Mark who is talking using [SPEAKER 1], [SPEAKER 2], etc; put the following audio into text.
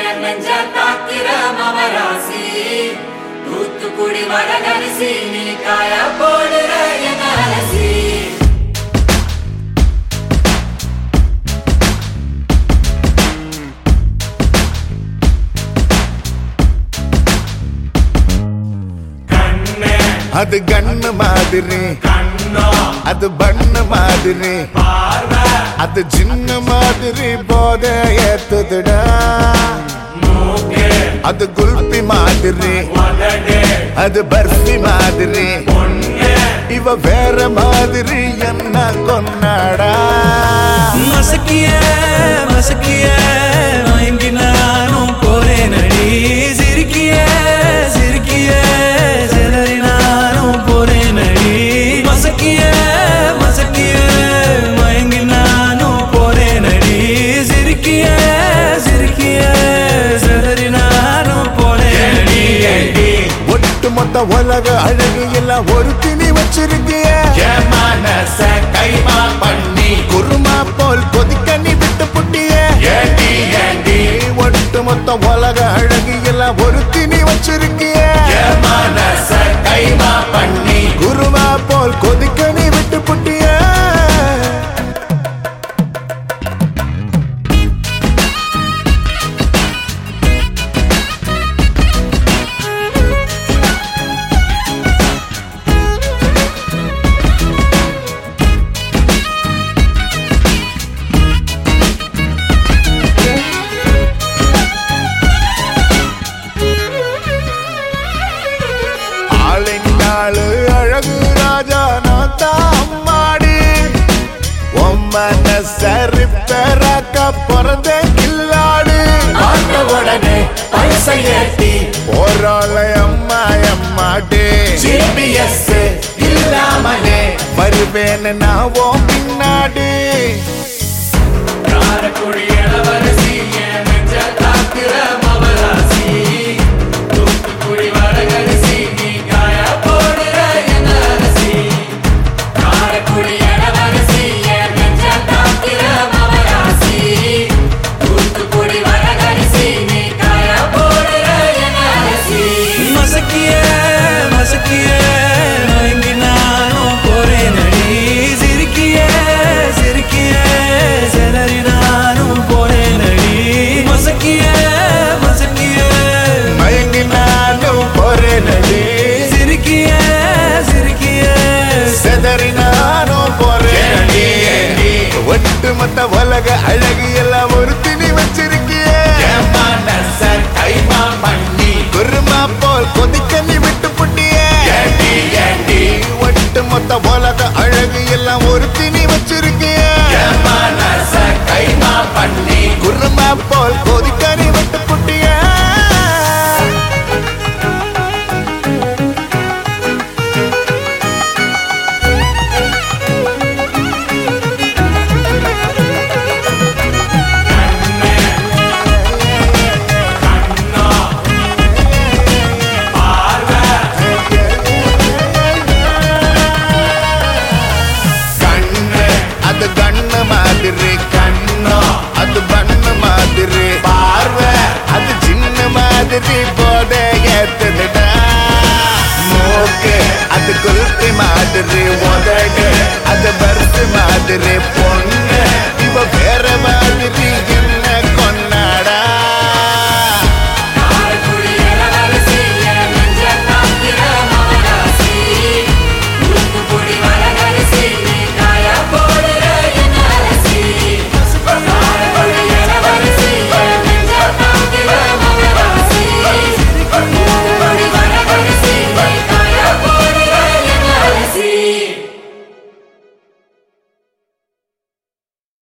[SPEAKER 1] என் நெஞ்ச தாக்கிற மவராசி தூத்துக்குடி வடகரிசி நீ காய போடுற என் அலசி
[SPEAKER 2] கண்ணே
[SPEAKER 3] அது கண்ணு மாதிரி
[SPEAKER 2] கண்ணோ
[SPEAKER 3] அது பண்ணு மாதிரி
[SPEAKER 2] பார்வை
[SPEAKER 3] அது சின்ன மாதிரி போத ஏத்துதுடா
[SPEAKER 2] மூக்கு
[SPEAKER 3] அது குல்பி மாதிரி
[SPEAKER 2] உதடு
[SPEAKER 3] அது பர்ஃபி மாதிரி
[SPEAKER 2] பொண்ணு
[SPEAKER 3] இவ வேற மாதிரி என்ன கொண்டாடா
[SPEAKER 4] மசக்கிய மசக்கிய மயங்கி நானும் போறேன் அடி சிரிக்கிய சிரிக்கிய சிதறி நானும் போறேன் அடி மசக்கிய மசக்கிய மயங்கி நானும் போறேன் அடி சிரிக்கிய சிரிக்கிய சிதறி நானும் போறேன் அடி
[SPEAKER 3] ஒட்டு மொத்த உலக அழகு எல்லாம் ஒரு திணி வச்சிருக்கிய
[SPEAKER 2] என் மனச கைமா பண்ணி
[SPEAKER 3] குருமா போல் கொதிக்க நீ விட்டு புட்டிய
[SPEAKER 2] ஏண்டி ஏண்டி
[SPEAKER 3] ஒட்டு மொத்த உலக அழகு எல்லாம் ஒரு திணி வச்சிருக்கிய
[SPEAKER 2] என் மனச கைமா பண்ணி
[SPEAKER 3] குருமா போல் கொதிக்க நீ விட்டு புட்டிய ஆளினாளு அழகு ராஜா நான் தான் அம்மாடி உம்மன சரிப்பேராக்க பிறந்த கில்லாடு
[SPEAKER 2] பார்த்த உடனே பைசை ஏத்தி
[SPEAKER 3] போராள அம்மா அம்மாடி
[SPEAKER 2] ஜிபிஎஸ் இல்லாமலே
[SPEAKER 3] வருவேன் நான் உன் பின்னாடி
[SPEAKER 2] காரக்குடி இளவரசி என் நெஞ்ச தாக்குற மவராசி தூத்துக்குடி வடகரிசி நீ காய போடுற என் அரசி
[SPEAKER 1] காரக்குடி இளவரசி என் நெஞ்ச தாக்கிற மவராசி தூத்துக்குடி வடகரிசி நீ காய போடுற என் அலசி
[SPEAKER 4] மசக்கிய மசக்கிய மயங்கி நானும் போறேன் அடி சிரிக்கிய சிரிக்கிய சிதறி நானும் போறேன் அடி மசக்கிய மசக்கிய
[SPEAKER 3] மயங்கி நானும் போறேன் அடி
[SPEAKER 4] சிரிக்கிய சிரிக்கிய
[SPEAKER 3] செதறி நானும் போறேன் அடி ஒட்டு மொத்த உலக அழகு எல்லாம் ஒரு திணி வச்சிருக்கிய
[SPEAKER 2] என் மனச கைமா பண்ணி
[SPEAKER 3] குருமா போல் கொதிக்க நீ விட்டு புட்டிய
[SPEAKER 2] ஏண்டி ஏண்டி
[SPEAKER 3] ஒட்டு மொத்த உலக அழகு எல்லாம் ஒரு திணி வச்சிருக்கிய
[SPEAKER 2] என் மனச கைமா பண்ணி
[SPEAKER 3] குருமா போல் கொதிக்க நீ விட்டு புட்டிய
[SPEAKER 2] கண்ணோ பார்வை
[SPEAKER 3] கண்ணு அது கண்ணு மாதிரி கண்ணோ அது பண்ணு மாதிரி பார்வை அது சின்ன மாதிரி போத ஏத்துதுடா மூக்கு அது குல்பி மாதிரி உதடு அது பருத்து மாதிரி பொண்ணு